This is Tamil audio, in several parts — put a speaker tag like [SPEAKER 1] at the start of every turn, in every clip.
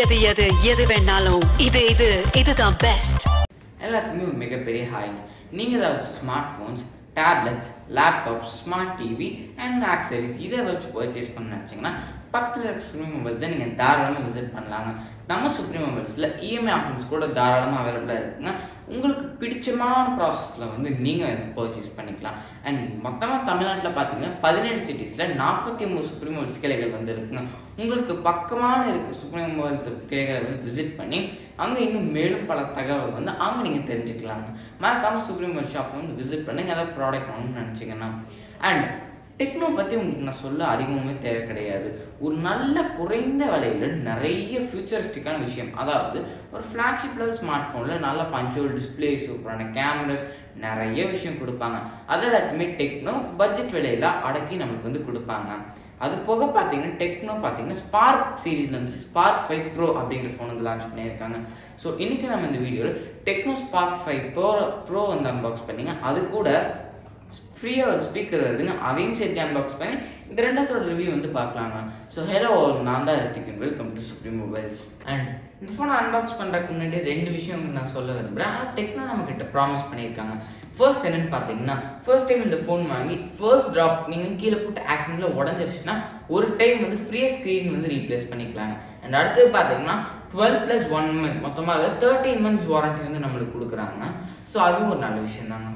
[SPEAKER 1] எது எது எது வேணாலும் இது இது இதுதான் பெஸ்ட்
[SPEAKER 2] எல்லாத்துக்குமே ஒரு மிகப்பெரிய ஹாய்ங்க நீங்கள் ஏதாவது smart phones tablets laptop smart TV and accessories இதை வச்சு பர்ச்சேஸ் பண்ண நினச்சிங்கன்னா பக்கத்தில் இருக்க சுப்ரீம் மொபைல்ஸை நீங்கள் தாராளமாக விசிட் பண்ணலாங்க நம்ம சுப்ரீம் மொபைல்ஸில் இஎம்ஐ ஆப்ஷன்ஸ் கூட தாராளமாக அவைலபிளாக இருக்குங்க உங்களுக்கு பிடிச்சமான ப்ராசஸில் வந்து நீங்கள் பர்ச்சேஸ் பண்ணிக்கலாம் அண்ட் மொத்தமாக தமிழ்நாட்டில் பார்த்தீங்கன்னா பதினேழு சிட்டிஸில் நாற்பத்தி ஒம்பது சுப்ரீம் மொபைல்ஸ் கிளைகள் வந்து இருக்குங்க உங்களுக்கு பக்கமான இருக்க சுப்ரீம் மொபைல்ஸ் கிளைகளை வந்து விசிட் பண்ணி அங்கே இன்னும் மேலும் பல தகவல் வந்து அங்கே நீங்கள் தெரிஞ்சுக்கலாங்க மறக்காமல் சுப்ரீம் மொபைல் ஷாப் வந்து விசிட் பண்ணுங்க ஏதாவது ப்ராடக்ட் வாங்கணும்னு நினச்சிங்கன்னா அண்ட் டெக்னோ பற்றி உங்களுக்கு நான் சொல்ல அதிகமுமே தேவை கிடையாது ஒரு நல்ல குறைந்த விலையில் நிறைய ஃபியூச்சரிஸ்டிக்கான விஷயம் அதாவது ஒரு ஃப்ளாக்ஷிப் லெவல் ஸ்மார்ட் ஃபோனில் நல்ல பஞ்சுவல் டிஸ்பிளே சூப்பரான கேமராஸ் நிறைய விஷயம் கொடுப்பாங்க அது எல்லாத்தையுமே டெக்னோ பட்ஜெட் விலையில அடக்கி நமக்கு வந்து கொடுப்பாங்க அது போக பார்த்தீங்கன்னா டெக்னோ பார்த்தீங்கன்னா ஸ்பார்க் சீரீஸில் வந்து ஸ்பார்க் ஃபைவ் ப்ரோ அப்படிங்கிற ஃபோன் வந்து லான்ச் பண்ணியிருக்காங்க ஸோ இன்றைக்கி நம்ம இந்த வீடியோவில் Tecno Spark five pro pro வந்து அன்பாக்ஸ் பண்ணிங்க அது கூட ஃப்ரீயாக ஒரு ஸ்பீக்கர் வருதுங்க அதையும் சேர்த்து அன்பாக்ஸ் பண்ணி இந்த ரெண்டாத்தோட ரிவ்யூ வந்து பார்க்கலாங்க ஸோ ஹலோ நான் தான் Rithikan welcome to Supreme mobiles and இந்த ஃபோனை அன்பாக்ஸ் பண்ணுறதுக்கு முன்னாடி ரெண்டு விஷயம் வந்து நான் சொல்ல விரும்புகிறேன் அது டெக்னோ நம்மக்கிட்ட ப்ராமிஸ் பண்ணியிருக்காங்க ஃபர்ஸ்ட் என்னன்னு பார்த்தீங்கன்னா ஃபர்ஸ்ட் டைம் இந்த ஃபோன் வாங்கி ஃபர்ஸ்ட் ட்ராப் நீங்கள் கீழே போட்டு ஆக்சிடென்ட்டில் உடஞ்சிருச்சுன்னா ஒரு டைம் வந்து ஃப்ரீயாக ஸ்க்ரீன் வந்து ரீப்ளேஸ் பண்ணிக்கலாங்க அண்ட் அடுத்தது பார்த்தீங்கன்னா டுவெல் ப்ளஸ் ஒன் மந்த் மொத்தமாக தேர்ட்டீன் மந்த்ஸ் வாரண்ட்டி வந்து நம்மளுக்கு கொடுக்குறாங்க ஸோ அதுவும் ஒரு நல்ல விஷயம் தாங்க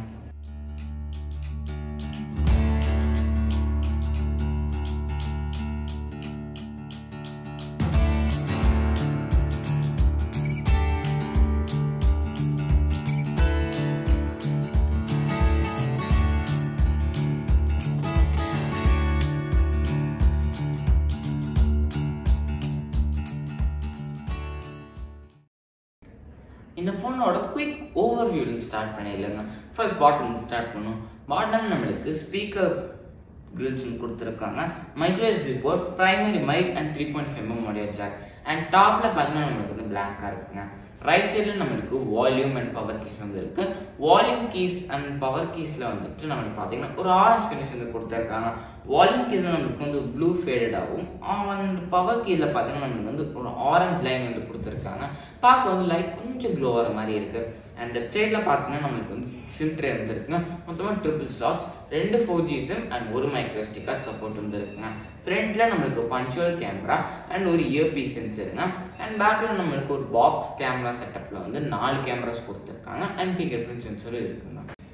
[SPEAKER 2] இந்த ஃபோனோட குயிக் ஓவர்வியூவில் ஸ்டார்ட் பண்ணிடலங்க ஃபர்ஸ்ட் பாட்டம் ஸ்டார்ட் பண்ணும் பாட்டம் நம்மளுக்கு ஸ்பீக்கர் கிரில்ஸ் கொடுத்துருக்காங்க micro SP port primary mic and three point five mm audio jack and டாப்பில் பார்த்தீங்கன்னா நம்மளுக்கு வந்து பிளாங்காக இருக்குங்க ரைட் சைடில் நம்மளுக்கு வால்யூம் அண்ட் பவர் கீஸ் வந்து இருக்கு வால்யூம் கீஸ் அண்ட் பவர் கீஸில் வந்துட்டு நம்மளுக்கு பார்த்தீங்கன்னா ஒரு ஆரஞ்ச் ஃபினிஷ் வந்து கொடுத்துருக்காங்க வால்யூம் கீஸில் நம்மளுக்கு வந்து ப்ளூ ஃபேடடாகவும் அண்ட் பவர் கீஸில் பார்த்தீங்கன்னா நம்மளுக்கு வந்து ஒரு ஆரஞ்ச் லைன் வந்து கொடுத்துருக்காங்க பார்க்க வந்து லைட் கொஞ்சம் க்ளோ வர மாதிரி இருக்கு அண்ட் லெஃப்ட் சைடில் பார்த்தீங்கன்னா நம்மளுக்கு வந்து சிம் ட்ரே வந்துருக்குங்க மொத்தமாக ட்ரிபிள் ஸ்லாட்ஸ் ரெண்டு ஃபோர் ஜி சிம் அண்ட் ஒரு மைக்ரோ ஸ்டிக்காக சப்போர்ட் வந்துருக்குங்க ஃப்ரண்ட்டில் நம்மளுக்கு பஞ்சுவல் கேமரா அண்ட் ஒரு இயர்பீஸ் சென்சருங்க அண்ட் பேக்கில் நம்மளுக்கு ஒரு பாக்ஸ் கேமரா செட்டப்பில் வந்து நாலு கேமராஸ் கொடுத்துருக்காங்க அண்ட் ஃபிங்கர் பிரிண்ட் சென்சரும் இருக்குங்க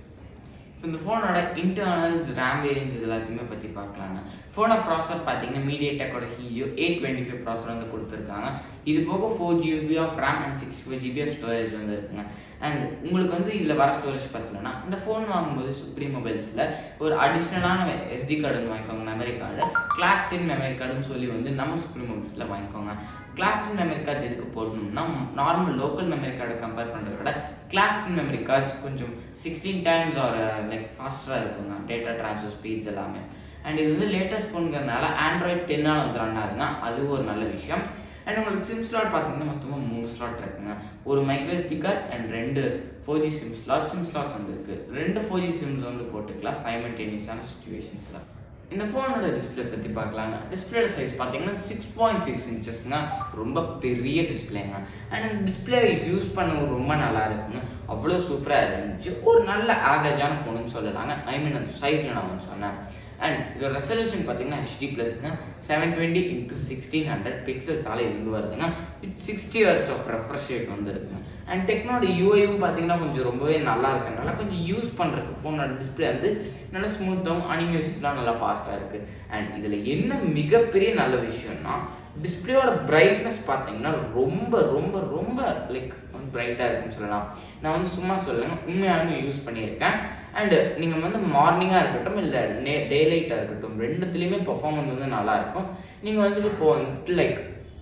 [SPEAKER 2] இந்த ஃபோனோட இன்டர்னல்ஸ் ரேம் வேரியன்ஸ் எல்லாத்தையுமே பற்றி பார்க்கலாங்க ஃபோனோட ப்ராசர் பார்த்தீங்கன்னா மீடியா டெக்கோட Helio eight twenty five processor வந்து கொடுத்துருக்காங்க இது போக four GB of RAM and sixty four GB of storage வந்து இருக்குங்க அண்ட் உங்களுக்கு வந்து இதில் வர ஸ்டோரேஜ் பார்த்தீங்கன்னா இந்த ஃபோன் வாங்கும்போது சுப்ரீம் மொபைல்ஸில் ஒரு அடிஷ்னலான எஸ்டி கார்டு வந்து வாங்கிக்கோங்க memory card class ten memory கார்டுன்னு சொல்லி வந்து நம்ம சுப்ரீம் மொபைல்ஸில் வாங்கிக்கோங்க கிளாஸ் டென் மெமரி கார்ட்ஸ் எதுக்கு போடணும்னா நார்மல் லோக்கல் மெமரி கார்டை கம்பேர் பண்ணுறத விட கிளாஸ் டென் மெமரி கார்ட்ஸ் கொஞ்சம் சிக்ஸ்டீன் டைம்ஸ் ஒரு லைக் ஃபாஸ்டராக இருக்குங்க டேட்டா ட்ரான்ஸ்ஃபர் ஸ்பீட்ஸ் எல்லாமே அண்ட் இது வந்து லேட்டஸ்ட் ஃபோனுங்கிறதுனால ஆண்ட்ராய்ட் டென்னால் வந்து ரன் ஆகுதுங்க அதுவும் ஒரு நல்ல விஷயம் அண்ட் உங்களுக்கு சிம் ஸ்லாட் பார்த்தீங்கன்னா மொத்தமாக மூணு ஸ்லாட் இருக்குங்க ஒரு மைக்ரோ ஸ்பீக்கர் அண்ட் ரெண்டு four G SIM slot SIM slots வந்து இருக்கு ரெண்டு ஃபோர் ஜி சிம்ஸ் வந்து போட்டுக்கலாம் சைமல்டேனியஸான சுச்சுவேஷன்ஸில் இந்த ஃபோனோட டிஸ்பிளே பற்றி பார்க்கலாங்க டிஸ்பிளேட சைஸ் பார்த்தீங்கன்னா சிக்ஸ் பாயிண்ட் சிக்ஸ் இன்ச்சஸ்ங்க ரொம்ப பெரிய டிஸ்பிளேங்க அண்ட் இந்த டிஸ்பிளே யூஸ் பண்ண ரொம்ப நல்லா இருக்குங்க அவ்வளோ சூப்பராக இருந்துச்சு ஒரு நல்ல ஆவரேஜான ஃபோனுன்னு சொல்லலாங்க ஐ மீன் அந்த சைஸில் நான் வந்து சொன்னேன் அண்ட் இதோட ரெசல்யூஷன் பார்த்தீங்கன்னா ஹெச்டி ப்ளஸ்ங்க seven twenty into sixteen hundred பிக்சல்ஸால இருந்து வருதுங்க with sixty hertz of refresh rate வந்து இருக்குங்க அண்ட் டெக்னாலஜி யூஐயும் பார்த்தீங்கன்னா கொஞ்சம் ரொம்பவே நல்லா இருக்கனால கொஞ்சம் யூஸ் பண்ணுறதுக்கு ஃபோனோட டிஸ்பிளே வந்து நல்லா ஸ்மூத்தாகவும் அனிமேஷன்ஸ்லாம் நல்லா ஃபாஸ்ட்டாக இருக்குது அண்ட் இதில் என்ன மிகப்பெரிய நல்ல விஷயம்னா டிஸ்பிளேயோட பிரைட்னஸ் பார்த்தீங்கன்னா ரொம்ப ரொம்ப ரொம்ப லைக் பிரைட்டாக இருக்குன்னு சொல்லலாம் நான் வந்து சும்மா சொல்லுங்க உண்மையாலுமே யூஸ் பண்ணியிருக்கேன் அண்டு நீங்கள் வந்து மார்னிங்காக இருக்கட்டும் இல்லை நே டே லைட்டாக இருக்கட்டும் ரெண்டுத்துலேயுமே பர்ஃபார்மன்ஸ் வந்து நல்லா இருக்கும் நீங்கள் வந்துட்டு இப்போ வந்துட்டு லைக்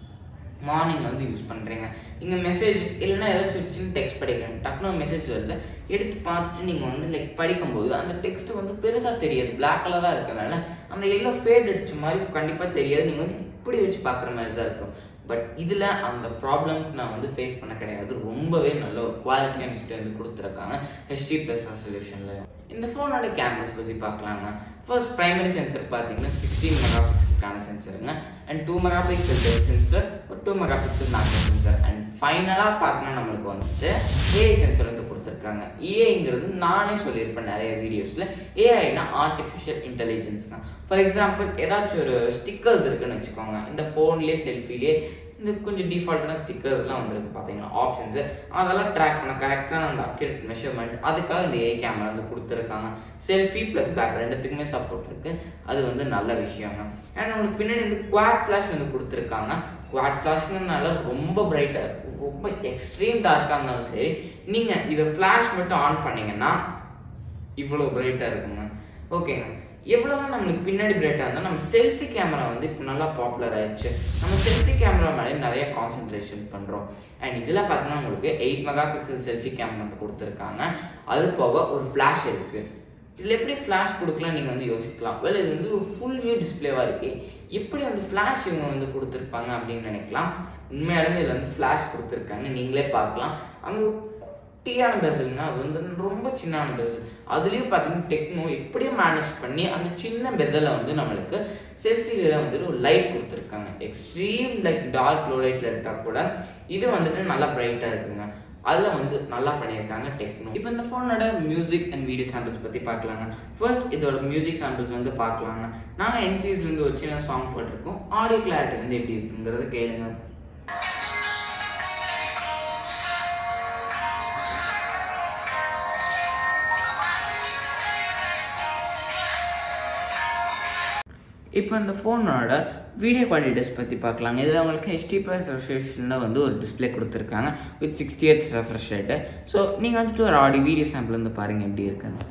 [SPEAKER 2] மார்னிங் வந்து யூஸ் பண்ணுறீங்க நீங்கள் மெசேஜஸ் இல்லைன்னா ஏதாச்சும் வச்சுன்னு டெக்ஸ்ட் படிக்கிறேன் டக்குனு மெசேஜ் வருது எடுத்து பார்த்துட்டு நீங்கள் வந்து லைக் படிக்கும்போது அந்த டெக்ஸ்ட் வந்து பெருசாக தெரியாது பிளாக் கலராக இருக்கிறதுனால அந்த எல்லோ ஃபேட் அடிச்ச மாதிரி கண்டிப்பாக தெரியாது நீங்கள் வந்து இப்படி வச்சு பார்க்குற மாதிரி தான் இருக்கும் பட் இதில் அந்த ப்ராப்ளம்ஸ் நான் வந்து ஃபேஸ் பண்ண கிடையாது ரொம்பவே நல்ல ஒரு குவாலிட்டியான டிஸ்பிளே வந்து கொடுத்துருக்காங்க ஹெச்டி ப்ளஸ் ரெசல்யூஷனில் இந்த ஃபோனோட கேமராஸ் பற்றி பார்க்கலாங்க ஃபர்ஸ்ட் ப்ரைமரி சென்சர் பார்த்தீங்கன்னா சிக்ஸ்டீன் மெகா மெகாபிக்சலுக்கான சென்சருங்க and two megapixel sensor ஒரு two megapixel macro sensor and ஃபைனலாக பார்த்தீங்கன்னா நம்மளுக்கு வந்துட்டு ஏஐ சென்சர் வந்து கொடுத்துருக்காங்க ஏஐங்கிறது நானே சொல்லியிருப்பேன் நிறைய வீடியோஸில் ஏஐனா ஆர்டிஃபிஷியல் இன்டெலிஜென்ஸ்ங்க ஃபார் எக்ஸாம்பிள் ஏதாச்சும் ஒரு ஸ்டிக்கர்ஸ் இருக்குன்னு வச்சுக்கோங்க இந்த ஃபோன்லேயே செல்ஃபிலே இந்த கொஞ்சம் டிஃபால்ட்டான ஸ்டிக்கர்ஸ்லாம் வந்திருக்கு பார்த்தீங்களா ஆப்ஷன்ஸு அதெல்லாம் ட்ராக் பண்ண கரெக்டான அந்த அக்யூரேட் மெஷர்மெண்ட் அதுக்காக இந்த ஏ கேமரா வந்து கொடுத்துருக்காங்க செல்ஃபி ப்ளஸ் பேக் ரெண்டுத்துக்குமே சப்போர்ட் இருக்குது அது வந்து நல்ல விஷயங்க அண்ட் நம்மளுக்கு பின்னாடி இந்த குவாட் ஃப்ளாஷ் வந்து கொடுத்துருக்காங்க குவாட் ஃப்ளாஷ்னால ரொம்ப பிரைட்டாக இருக்கும் ரொம்ப எக்ஸ்ட்ரீம் டார்க்காக இருந்தாலும் சரி நீங்கள் இதை ஃப்ளாஷ் மட்டும் ஆன் பண்ணீங்கன்னா இவ்வளோ பிரைட்டாக இருக்குங்க ஓகேங்க எவ்வளோதான் நம்மளுக்கு பின்னாடி பிரைட்டாக இருந்தால் நம்ம செல்ஃபி கேமரா வந்து இப்போ நல்லா பாப்புலர் ஆயிடுச்சு நம்ம செல்ஃபி கேமரா மேலே நிறைய கான்சென்ட்ரேஷன் பண்ணுறோம் அண்ட் இதில் பார்த்தீங்கன்னா உங்களுக்கு eight megapixel selfie camera வந்து கொடுத்துருக்காங்க அது போக ஒரு ஃப்ளாஷ் இருக்குது இதில் எப்படி ஃப்ளாஷ் கொடுக்கலாம் நீங்கள் வந்து யோசிக்கலாம் வெல் இது வந்து ஃபுல் வியூ டிஸ்பிளேவாக இருக்குது எப்படி வந்து ஃப்ளாஷ் இவங்க வந்து கொடுத்துருப்பாங்க அப்படின்னு நினைக்கலாம் உண்மையாலுமே இதில் வந்து ஃப்ளாஷ் கொடுத்துருக்காங்க நீங்களே பார்க்கலாம் அங்கே குட்டியான பெசல்ங்க அது வந்து ரொம்ப சின்ன பெசல் அதுலேயும் பார்த்தீங்கன்னா டெக்னோ எப்படியும் மேனேஜ் பண்ணி அந்த சின்ன பெசலை வந்து நம்மளுக்கு செல்ஃபியில் வந்துட்டு ஒரு லைட் கொடுத்துருக்காங்க எக்ஸ்ட்ரீம் லைக் டார்க் லோ லைட்டில் எடுத்தால் கூட இது வந்துட்டு நல்லா பிரைட்டாக இருக்குங்க அதில் வந்து நல்லா பண்ணியிருக்காங்க டெக்னோ இப்போ இந்த ஃபோனோட மியூசிக் அண்ட் வீடியோ சாம்பிள்ஸ் பற்றி பார்க்கலாங்க ஃபர்ஸ்ட் இதோட மியூசிக் சாம்பிள்ஸ் வந்து பார்க்கலாங்க நாங்கள் என்சிஎஸ்லேருந்து ஒரு சின்ன சாங் போட்டிருக்கோம் ஆடியோ கிளாரிட்டி வந்து எப்படி இருக்குங்கிறத கேளுங்க இப்போ இந்த ஃபோனோட வீடியோ குவாலிட்டிஸ் பற்றி பார்க்கலாங்க இதில் உங்களுக்கு ஹெச்டி ப்ளஸ் ரெஃப்ரெஷனில் வந்து ஒரு டிஸ்பிளே கொடுத்துருக்காங்க with sixty hertz refresh rate so நீங்கள் வந்துட்டு ஒரு ஆடியோ வீடியோ சாம்பிள் வந்து பாருங்கள் எப்படி இருக்குன்னு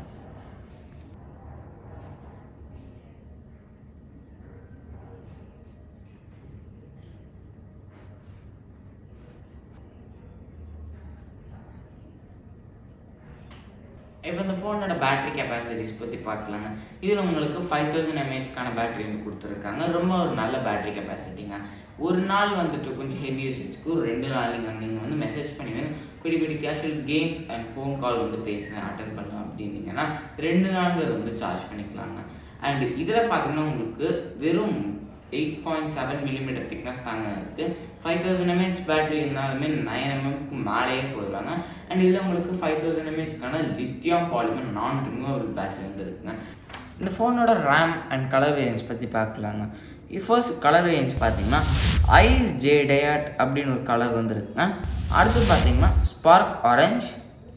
[SPEAKER 2] இப்போ இந்த ஃபோனோட பேட்டரி கெப்பாசிட்டிஸ் பற்றி பார்க்கலாங்க இதில் உங்களுக்கு ஃபைவ் தௌசண்ட் எம்ஏஹெச்க்கான பேட்டரி வந்து கொடுத்துருக்காங்க ரொம்ப ஒரு நல்ல பேட்டரி கெப்பாசிட்டிங்க ஒரு நாள் வந்துட்டு கொஞ்சம் ஹெவி யூசேஜ்க்கு ஒரு ரெண்டு நாள் நீங்கள் நீங்கள் வந்து மெசேஜ் பண்ணுவீங்க குடி குடி casual games and phone call வந்து பேசுங்க அட்டன் பண்ணுங்க அப்படின்னீங்கன்னா ரெண்டு நாள்கள் வந்து சார்ஜ் பண்ணிக்கலாங்க அண்ட் இதில் பார்த்தீங்கன்னா உங்களுக்கு வெறும் eight point seven millimeter thickness தாங்க இருக்குது ஃபைவ் தௌசண்ட் எம்ஏஹெச் பேட்டரி இருந்தாலுமே நைன் எம்எம்க்கு மேலேயே போயிடுவாங்க அண்ட் இதில் உங்களுக்கு ஃபைவ் தௌசண்ட் எம்ஏஹெச்க்கான lithium polymer non removable battery வந்து இருக்குங்க இந்த ஃபோனோட ரேம் அண்ட் கலர் வேரியன்ஸ் பற்றி பார்க்கலாங்க ஃபர்ஸ்ட் கலர் வேரியன்ஸ் பார்த்தீங்கன்னா ஐஸ் ஜே டயாட் அப்படின்னு ஒரு கலர் வந்துருக்குங்க அடுத்து பார்த்தீங்கன்னா Spark orange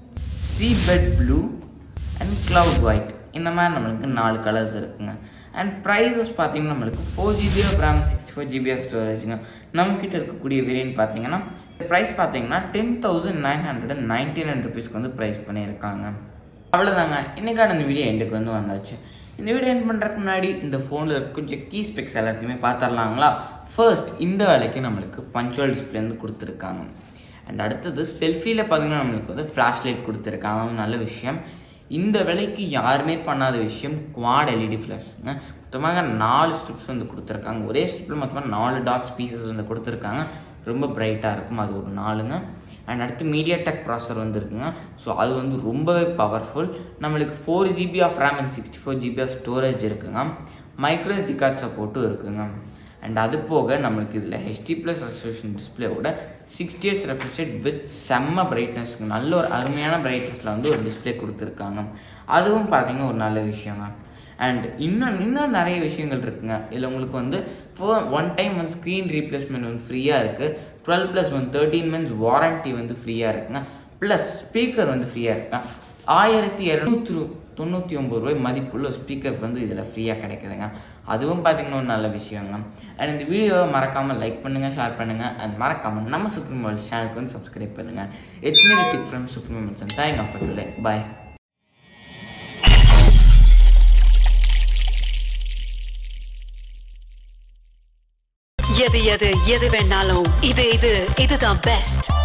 [SPEAKER 2] seabed blue and cloud white இந்த மாதிரி நம்மளுக்கு நாலு கலர்ஸ் இருக்குங்க அண்ட் ப்ரைஸஸ் பார்த்தீங்கன்னா நம்மளுக்கு four GB of RAM sixty four GB of ஸ்டோரேஜுங்க நம்மக்கிட்ட இருக்கக்கூடிய வேரியன்ட் பார்த்தீங்கன்னா ப்ரைஸ் பார்த்தீங்கன்னா ten thousand nine hundred and ninety nine ருபீஸ்க்கு வந்து ப்ரைஸ் பண்ணியிருக்காங்க அவ்வளோதாங்க இன்றைக்கான இந்த வீடியோ எண்டுக்கு வந்து வந்தாச்சு இந்த வீடியோ எண்ட் பண்ணுறதுக்கு முன்னாடி இந்த ஃபோனில் கொஞ்சம் கீ ஸ்பெக்ஸ் எல்லாத்தையுமே பார்த்துடலாங்களா ஃபர்ஸ்ட் இந்த வேலைக்கு நம்மளுக்கு பஞ்சுவல் டிஸ்பிளே வந்து கொடுத்துருக்காங்க அண்ட் அடுத்தது செல்ஃபியில் பார்த்தீங்கன்னா நம்மளுக்கு வந்து ஃப்ளாஷ் லைட் கொடுத்துருக்காங்க நல்ல விஷயம் இந்த விலைக்கு யாருமே பண்ணாத விஷயம் குவாட் எல்இடி ஃப்ளாஷ்ங்க மொத்தமாக நாலு ஸ்ட்ரிப்ஸ் வந்து கொடுத்துருக்காங்க ஒரே ஸ்ட்ரிப்பில் மொத்தமாக நாலு டாட்ஸ் பீசஸ் வந்து கொடுத்துருக்காங்க ரொம்ப பிரைட்டாக இருக்கும் அது ஒரு நாலுங்க அண்ட் அடுத்து மீடியா டெக் ப்ராசர் வந்து இருக்குங்க ஸோ அது வந்து ரொம்பவே பவர்ஃபுல் நம்மளுக்கு four GB of RAM and sixty four GB of storage இருக்குங்க மைக்ரோஸ் டிகார்ட் சப்போர்ட்டும் இருக்குங்க அண்ட் அது போக நம்மளுக்கு இதில் ஹெச்டி ப்ளஸ் ரெசல்யூஷன் டிஸ்பிளேவோட சிக்ஸ்டி ஹெச் ரெஃப்ரிஷேட் வித் செம்ம பிரைட்னஸ் நல்ல ஒரு அருமையான பிரைட்னஸில் வந்து ஒரு டிஸ்பிளே கொடுத்துருக்காங்க அதுவும் பார்த்தீங்கன்னா ஒரு நல்ல விஷயங்க அண்ட் இன்னும் இன்னும் நிறைய விஷயங்கள் இருக்குங்க இதில் உங்களுக்கு வந்து ஒன் டைம் வந்து ஸ்க்ரீன் ரீப்ளேஸ்மெண்ட் வந்து ஃப்ரீயாக இருக்குது twelve plus one thirteen months warranty வந்து ஃப்ரீயாக இருக்குங்க ப்ளஸ் ஸ்பீக்கர் வந்து ஃப்ரீயாக இருக்குங்க ஆயிரத்தி இரநூத்தி தொண்ணூற்றி ஒம்பது ரூபாய் மதிப்புள்ள ஸ்பீக்கர் வந்து இதில் ஃப்ரீயாக கிடைக்குதுங்க அதுவும் பார்த்தீங்கன்னா ஒரு நல்ல விஷயங்க அண்ட் இந்த வீடியோவை மறக்காமல் லைக் பண்ணுங்கள் ஷேர் பண்ணுங்கள் அண்ட் மறக்காமல் நம்ம சுப்ரீம் வேர்ல்ட் சேனலுக்கு வந்து சப்ஸ்கிரைப் பண்ணுங்கள் it's me with from Supreme world thank of today bye
[SPEAKER 1] எது எது எது வேணாலும் இது இது இதுதான் பெஸ்ட்